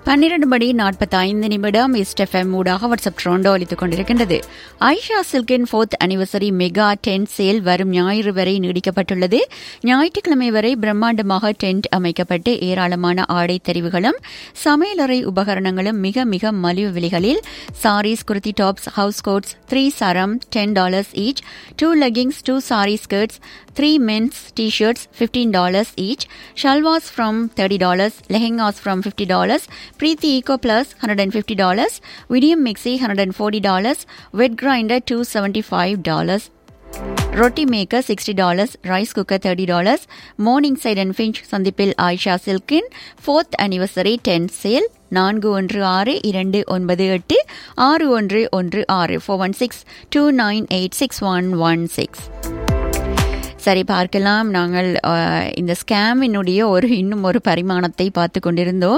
பன்னிரண்டு மணி நாற்பத்தி ஐந்து நிமிடம் இஸ்டெஃப்எம் ஊடாக வாட்ஸ்அப் ட்ரோண்டோ அளித்துக் கொண்டிருக்கின்றது Aisha Silkin fourth anniversary mega tent sale வரும் ஞாயிறு வரை நீடிக்கப்பட்டுள்ளது ஞாயிற்றுக்கிழமை வரை பிரம்மாண்டமாக டென்ட் அமைக்கப்பட்டு ஏராளமான ஆடை தெரிவுகளும் சமையலறை உபகரணங்களும் மிக மிக மலிவு விலைகளில் saris kurti tops house coats three சரம் ten dollars each two leggings two sari skirts three men's T shirts fifteen dollars each salwars from thirty dollars lehengas from fifty dollars Preeti Eco Plus $150, Medium Mixi $140, Wet Grinder $275. Roti maker sixty dollars rice cooker thirty dollars Morningside and Finch சந்திப்பில் Ayesha Silkin fourth anniversary tent sale நான்கு ஒன்று ஆறு இரண்டு ஒன்பது எட்டு ஆறு ஒன்று ஒன்று ஆறு four one six two nine eight six one one six சரி பார்க்கலாம் நாங்கள் இந்த ஸ்கேமினுடைய ஒரு இன்னும் ஒரு பரிமாணத்தை பார்த்து கொண்டிருந்தோம்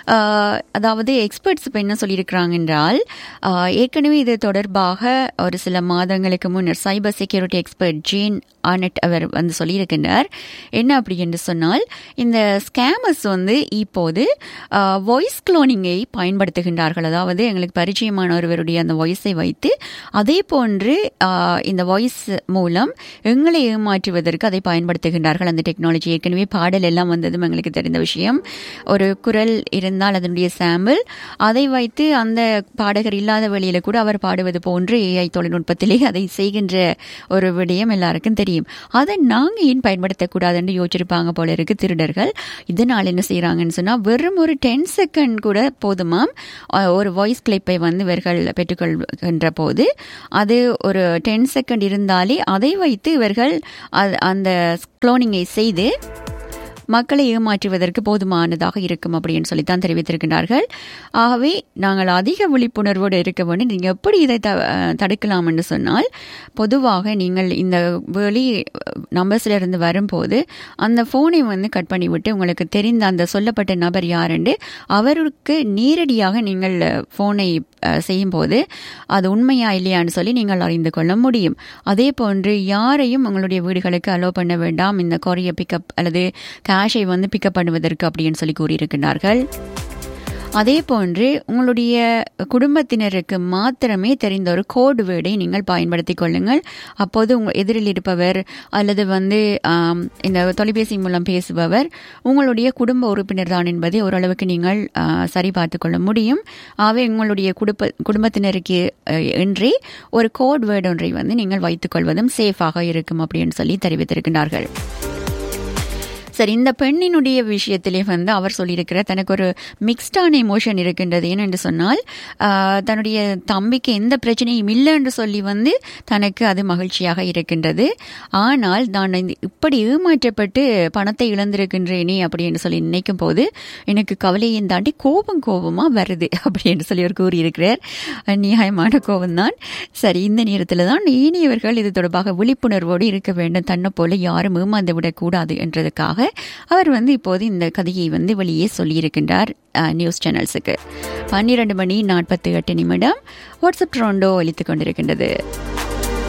அதாவது எக்ஸ்பர்ட்ஸ் இப்போ என்ன சொல்லியிருக்கிறாங்க என்றால் ஏற்கனவே இது தொடர்பாக ஒரு சில மாதங்களுக்கு முன்னர் cyber security expert Jean Annette அவர் வந்து சொல்லியிருக்கின்றார் என்ன அப்படி என்று சொன்னால் இந்த ஸ்கேமர்ஸ் வந்து இப்போது வாய்ஸ் குளோனிங்கை பயன்படுத்துகின்றார்கள் அதாவது எங்களுக்கு பரிச்சயமான ஒருவருடைய அந்த வாய்ஸை வைத்து அதே போன்று இந்த வாய்ஸ் மூலம் எங்களை ஏமாற்றுவதற்கு அதை பயன்படுத்துகின்றார்கள் அந்த டெக்னாலஜி ஏற்கனவே பாடல் எல்லாம் வந்ததும் எங்களுக்கு தெரிந்த விஷயம் ஒரு குரல் இருந்தால் அதனுடைய சாம்பிள் அதை வைத்து அந்த பாடகர் இல்லாத வழியில கூட அவர் பாடுவது போன்று ஏஐ தொழில்நுட்பத்திலே அதை செய்கின்ற ஒரு விடயம் எல்லாருக்கும் தெரியும் அதை நாங்க ஏன் பயன்படுத்தக்கூடாதுன்னு யோசிச்சிருப்பாங்க போல இருக்கு திருடர்கள் இதனால் என்ன செய்யறாங்கன்னு சொன்னா வெறும் ஒரு டென் செகண்ட் கூட போதுமாம் ஒரு வாய்ஸ் கிளிப்பை வந்து இவர்கள் பெற்றுக்கொள்கின்ற போது அது ஒரு டென் செகண்ட் இருந்தாலே அதை வைத்து இவர்கள் அந்த குளோனிங்கை செய்து மக்களை ஏமாற்றுவதற்கு போதுமானதாக இருக்கும் அப்படின்னு சொல்லித்தான் தெரிவித்திருக்கிறார்கள் ஆகவே நாங்கள் அதிக விழிப்புணர்வோடு இருக்க வேண்டும் நீங்கள் எப்படி இதை த தடுக்கலாம் என்று சொன்னால் பொதுவாக நீங்கள் இந்த வெளி நம்பர்ஸ்ல இருந்து வரும்போது அந்த ஃபோனை வந்து கட் பண்ணிவிட்டு உங்களுக்கு தெரிந்த அந்த சொல்லப்பட்ட நபர் யாருண்டு அவருக்கு நேரடியாக நீங்கள் ஃபோனை செய்யும்போது அது உண்மையா இல்லையான்னு சொல்லி நீங்கள் அறிந்து கொள்ள முடியும் அதே போன்று யாரையும் உங்களுடைய வீடுகளுக்கு அலோ பண்ண வேண்டாம் இந்த கொரிய பிக்கப் அல்லது கேஷை வந்து பிக்கப் பண்ணுவதற்கு அப்படின்னு சொல்லி கூறியிருக்கிறார்கள் அதே போன்று உங்களுடைய குடும்பத்தினருக்கு மாத்திரமே தெரிந்த ஒரு கோடு வேர்டை நீங்கள் பயன்படுத்திக் கொள்ளுங்கள் அப்போது உங்கள் எதிரில் இருப்பவர் அல்லது வந்து இந்த தொலைபேசி மூலம் பேசுபவர் உங்களுடைய குடும்ப உறுப்பினர் தான் என்பதை ஓரளவுக்கு நீங்கள் சரி பார்த்து கொள்ள முடியும் ஆகவே உங்களுடைய குடும்ப குடும்பத்தினருக்கு என்றே ஒரு கோட் வேர்டு ஒன்றை வந்து நீங்கள் வைத்துக் கொள்வதும் சேஃபாக இருக்கும் அப்படின்னு சொல்லி தெரிவித்திருக்கிறார்கள் சரி இந்த பெண்ணினுடைய விஷயத்திலே வந்து அவர் சொல்லியிருக்கிற தனக்கு ஒரு மிக்ஸ்டான எமோஷன் இருக்கின்றது ஏனென்று சொன்னால் தன்னுடைய தம்பிக்கு எந்த பிரச்சனையும் இல்லை என்று சொல்லி வந்து தனக்கு அது மகிழ்ச்சியாக இருக்கின்றது ஆனால் நான் இப்படி ஏமாற்றப்பட்டு பணத்தை இழந்திருக்கின்றேனே அப்படின்னு சொல்லி நினைக்கும் போது எனக்கு கவலையும் தாண்டி கோபம் கோபமாக வருது அப்படின்னு சொல்லி அவர் கூறியிருக்கிறார் நியாயமான கோபம் தான் சரி இந்த நேரத்தில் தான் இனியவர்கள் இது தொடர்பாக விழிப்புணர்வோடு இருக்க வேண்டும் தன்னை போல யாரும் ஏமாந்து விடக்கூடாது என்றதுக்காக அவர் வந்து இப்போது இந்த கதையை வந்து வெளியே சொல்லியிருக்கின்றார் நியூஸ் சேனல்ஸுக்கு பன்னிரண்டு மணி நாற்பத்தி எட்டு நிமிடம் வாட்ஸ்அப் ட்ரோண்டோ அளித்துக் கொண்டிருக்கின்றது